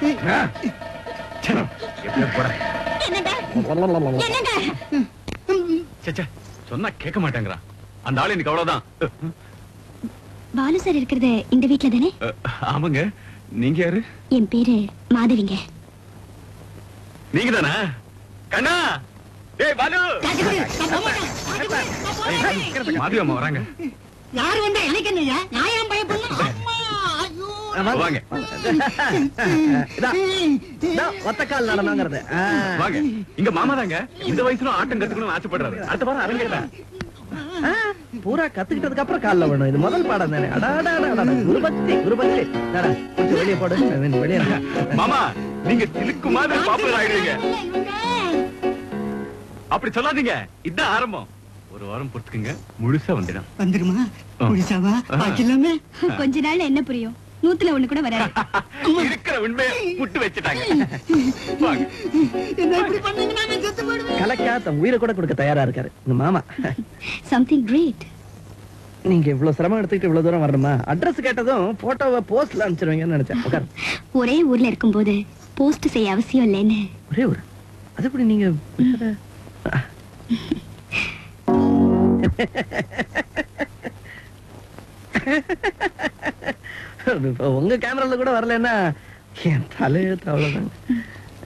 ச்சே, எப்படியோ போறேன் என்னங்க என்னங்க ச்சே, ச்சே, சொன்னா கேட்க மாட்டேங்கிறான் அந்த ஆளு எனக்கு அவ்வளவுதான் பாலு சார் இருக்கிறது இந்த வீட்ல தானே அஹ், ஆமாங்க நீங்க யாரு என் பேரு மாதவிங்க நீங்க தானே கண்ணா டேய் பாலு மாதவி அம்மா வராங்க யாரு வந்தா எனக்கு என்னய்யா நான் ஏன் பயப்படணும் அம்மா ஐயோ வாங்க ஒத்தக்கால் நடனங்கிறது வாங்க இங்க மாமா தாங்க இந்த வயசுல ஆட்டம் கத்துக்கணும்னு ஆசைப்படுறாரு அடுத்த வாரம் அரங்கேறேன் பூரா கத்துக்கிட்டதுக்கு அப்புறம் கால்ல வேணும் இது முதல் பாடம் தானே அடாடா அடாடா குருபக்தி குருபக்தி நடா, கொஞ்சம் வெளியே போடு நான் வெளியே இரு. மாமா நீங்க சிலுக்கு மாதிரி பாப்புலர் ஆயிடுவீங்க அப்படி சொல்லாதீங்க இதான் ஆரம்பம் ஒரு வாரம் பொறுத்துக்குங்க முழுசா வந்துடும் வந்துருமா ஆ. முடிச்சாவா ஆ. பாக்கலாமே கொஞ்ச நாள்ல என்ன புரியும் நூத்துல ஒண்ணு கூட வராது இருக்கிற உண்மையை புட்டு வச்சுட்டாங்க வாங்க என்ன இப்படி பண்ணீங்கன்னா நான் செத்து போயிடுவேன் கலக்கா தன் உயிரை கூட கொடுக்க தயாரா இருக்காரு உங்க மாமா சம்திங் கிரேட் நீங்க இவ்வளவு சிரமம் எடுத்துக்கிட்டு இவ்வளவு தூரம் வரணுமா அட்ரஸ் கேட்டதும் போட்டோவை போஸ்ட்ல அனுப்பிச்சிருவீங்கன்னு நினைச்சேன் உட்காரு ஒரே ஊர்ல இருக்கும்போது போஸ்ட் செய்ய அவசியம் இல்லைன்னு ஒரே ஒரு அது எப்படி நீங்க வேற- இப்ப உங்க கேமரால கூட வரலன்னா என் தலையெழுத்து அவ்வளவுதாங்க